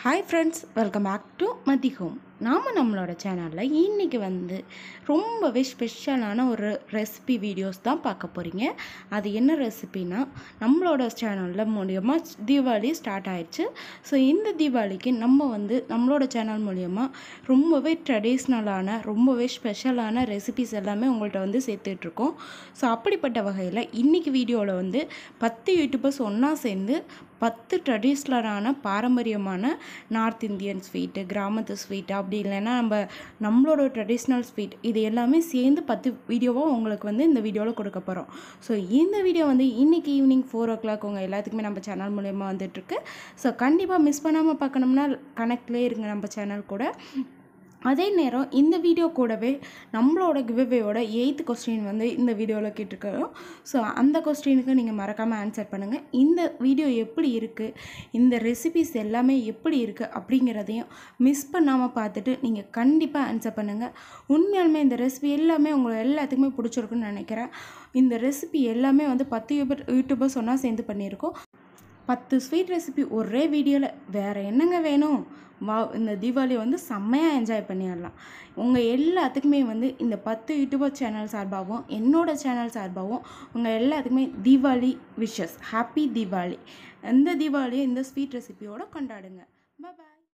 hi friends welcome back to Mathi home நாம் நம்மளோட சேனலில் இன்றைக்கி வந்து ரொம்பவே ஸ்பெஷலான ஒரு ரெசிபி வீடியோஸ் தான் பார்க்க போகிறீங்க அது என்ன ரெசிபினா நம்மளோட சேனலில் மூலியமாக தீபாவளி ஸ்டார்ட் ஆயிடுச்சு ஸோ இந்த தீபாவளிக்கு நம்ம வந்து நம்மளோட சேனல் மூலியமாக ரொம்பவே ட்ரெடிஷ்னலான ரொம்பவே ஸ்பெஷலான ரெசிபிஸ் எல்லாமே உங்கள்கிட்ட வந்து சேர்த்துட்ருக்கோம் ஸோ அப்படிப்பட்ட வகையில் இன்றைக்கி வீடியோவில் வந்து பத்து யூடியூபர்ஸ் ஒன்றா சேர்ந்து பத்து ட்ரெடிஷ்னலான பாரம்பரியமான நார்த் இந்தியன் ஸ்வீட்டு கிராமத்து ஸ்வீட் அப்படி இல்லைன்னா நம்ம நம்மளோட ட்ரெடிஷ்னல் ஸ்வீட் இது எல்லாமே சேர்ந்து பத்து வீடியோவாக உங்களுக்கு வந்து இந்த வீடியோவில் கொடுக்க போகிறோம் ஸோ இந்த வீடியோ வந்து இன்றைக்கி ஈவினிங் ஃபோர் ஓ கிளாக் உங்கள் எல்லாத்துக்குமே நம்ம சேனல் மூலயமா வந்துட்டுருக்கு ஸோ கண்டிப்பாக மிஸ் பண்ணாமல் பார்க்கணும்னா கனெக்ட்லேயே இருங்க நம்ம சேனல் கூட அதே நேரம் இந்த வீடியோ கூடவே நம்மளோட கிவ்அவேயோட எயித்து கொஸ்டின் வந்து இந்த வீடியோவில் கேட்டிருக்கிறோம் ஸோ அந்த கொஸ்டினுக்கு நீங்கள் மறக்காமல் ஆன்சர் பண்ணுங்கள் இந்த வீடியோ எப்படி இருக்குது இந்த ரெசிபிஸ் எல்லாமே எப்படி இருக்குது அப்படிங்கிறதையும் மிஸ் பண்ணாமல் பார்த்துட்டு நீங்கள் கண்டிப்பாக ஆன்சர் பண்ணுங்கள் உண்மையாலுமே இந்த ரெசிபி எல்லாமே உங்களை எல்லாத்துக்குமே பிடிச்சிருக்குன்னு நினைக்கிறேன் இந்த ரெசிபி எல்லாமே வந்து பத்து யூபர் யூடியூபர்ஸ் ஒன்றா சேர்ந்து பண்ணியிருக்கோம் பத்து ஸ்வீட் ரெசிபி ஒரே வீடியோவில் வேறு என்னங்க வேணும் வா இந்த தீபாவளி வந்து செம்மையாக என்ஜாய் பண்ணிடலாம் உங்கள் எல்லாத்துக்குமே வந்து இந்த பத்து யூடியூபர் சேனல் சார்பாகவும் என்னோட சேனல் சார்பாகவும் உங்கள் எல்லாத்துக்குமே தீபாவளி விஷஸ் ஹாப்பி தீபாவளி இந்த தீபாவளியை இந்த ஸ்வீட் ரெசிபியோட கொண்டாடுங்க பாய்